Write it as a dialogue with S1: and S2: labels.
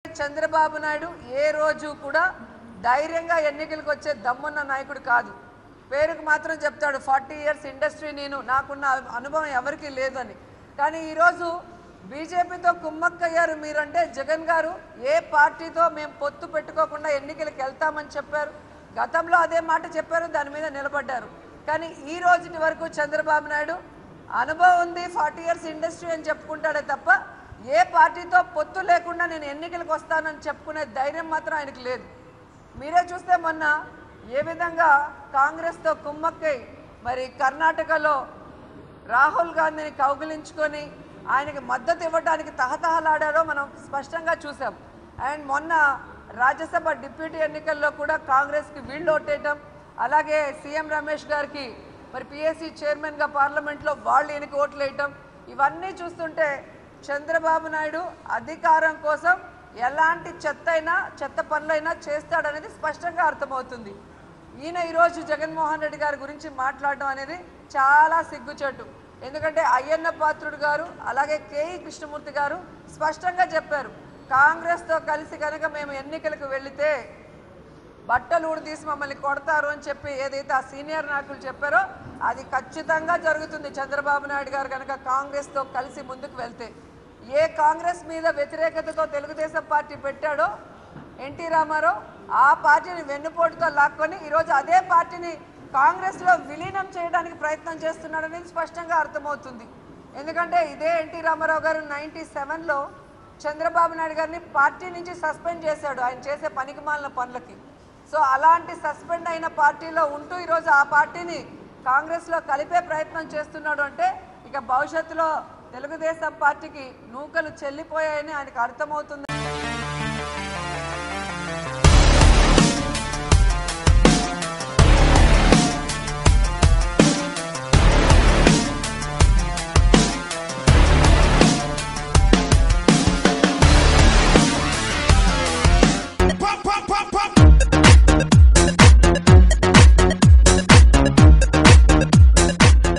S1: చంద్రబాబు నాయుడు ఏ రోజు కూడా ధైర్యంగా ఎన్నికలకు వచ్చే దమ్మున్న నాయకుడు కాదు పేరుకు మాత్రం చెప్తాడు ఫార్టీ ఇయర్స్ ఇండస్ట్రీ నేను నాకున్న అనుభవం ఎవరికీ లేదని కానీ ఈరోజు బీజేపీతో కుమ్మక్కయ్యారు మీరంటే జగన్ గారు ఏ పార్టీతో మేము పొత్తు పెట్టుకోకుండా ఎన్నికలకు వెళ్తామని చెప్పారు గతంలో అదే మాట చెప్పారు దాని మీద నిలబడ్డారు కానీ ఈ రోజుటి వరకు చంద్రబాబు నాయుడు అనుభవం ఉంది ఫార్టీ ఇయర్స్ ఇండస్ట్రీ అని చెప్పుకుంటాడే తప్ప ఏ పార్టీతో పొత్తు లేకుండా నేను ఎన్నికలకు వస్తానని చెప్పుకునే ధైర్యం మాత్రం ఆయనకు లేదు మీరే చూస్తే మొన్న ఏ విధంగా కాంగ్రెస్తో కుమ్మక్కై మరి కర్ణాటకలో రాహుల్ గాంధీని కౌగిలించుకొని ఆయనకి మద్దతు ఇవ్వడానికి తహతహలాడారో మనం స్పష్టంగా చూసాం అండ్ మొన్న రాజ్యసభ డిప్యూటీ ఎన్నికల్లో కూడా కాంగ్రెస్కి వీళ్ళు ఓటేయటం అలాగే సీఎం రమేష్ గారికి మరి పిఎస్సి చైర్మన్గా పార్లమెంట్లో వాళ్ళు ఈయనకి ఓట్లు వేయటం ఇవన్నీ చూస్తుంటే చంద్రబాబు నాయుడు అధికారం కోసం ఎలాంటి చెత్త అయినా చెత్త పనులైనా చేస్తాడనేది స్పష్టంగా అర్థమవుతుంది ఈయన ఈరోజు జగన్మోహన్ రెడ్డి గారి గురించి మాట్లాడడం అనేది చాలా సిగ్గుచేటు ఎందుకంటే అయ్యన్న పాత్రుడు గారు అలాగే కేఈ కృష్ణమూర్తి గారు స్పష్టంగా చెప్పారు కాంగ్రెస్తో కలిసి కనుక మేము ఎన్నికలకు వెళితే బట్టలు ఊడదీసి మమ్మల్ని కొడతారు అని చెప్పి ఏదైతే ఆ సీనియర్ నాయకులు చెప్పారో అది ఖచ్చితంగా జరుగుతుంది చంద్రబాబు నాయుడు గారు కనుక కాంగ్రెస్తో కలిసి ముందుకు వెళ్తే ఏ కాంగ్రెస్ మీద వ్యతిరేకతతో తెలుగుదేశం పార్టీ పెట్టాడో ఎన్టీ రామారావు ఆ పార్టీని వెన్నుపోటుతో లాక్కొని ఈరోజు అదే పార్టీని కాంగ్రెస్లో విలీనం చేయడానికి ప్రయత్నం చేస్తున్నాడనేది స్పష్టంగా అర్థమవుతుంది ఎందుకంటే ఇదే ఎన్టీ రామారావు గారు నైంటీ సెవెన్లో చంద్రబాబు నాయుడు గారిని పార్టీ నుంచి సస్పెండ్ చేశాడు ఆయన చేసే పనికిమాలిన పనులకి సో అలాంటి సస్పెండ్ అయిన పార్టీలో ఉంటూ ఈరోజు ఆ పార్టీని కాంగ్రెస్లో కలిపే ప్రయత్నం చేస్తున్నాడు అంటే ఇక భవిష్యత్తులో తెలుగుదేశం పార్టీకి నూకలు చెల్లిపోయాయని ఆయనకు అర్థమవుతుంది